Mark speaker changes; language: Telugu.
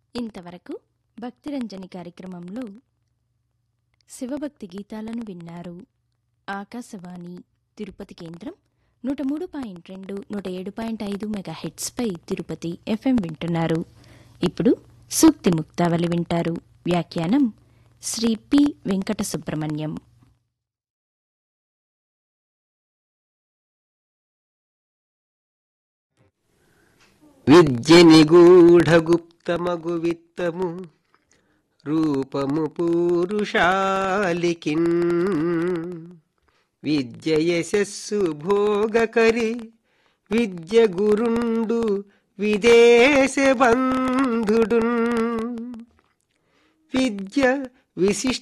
Speaker 1: ఇంతవరకు భక్తిరంజని కార్యక్రమంలో శివభక్తి గీతాలను విన్నారు ఆకాశవాణి తిరుపతి కేంద్రం నూట మూడు పాయింట్ రెండు నూట ఏడు పాయింట్ ఐదు మెగా హెడ్స్పై తిరుపతి ఎఫ్ఎం వింటున్నారు ఇప్పుడు సూక్తి ముక్తావళి వింటారు వ్యాఖ్యానం శ్రీ పి వెంకట సుబ్రహ్మణ్యం
Speaker 2: విద్య నిగూఢగుప్తమగు విత్తము రూపము పూరుషాలికిన్ విద్య యశస్సు భోగకరి విద్య గురుండు విదేశ బంధుడున్ విద్య విశిష్ట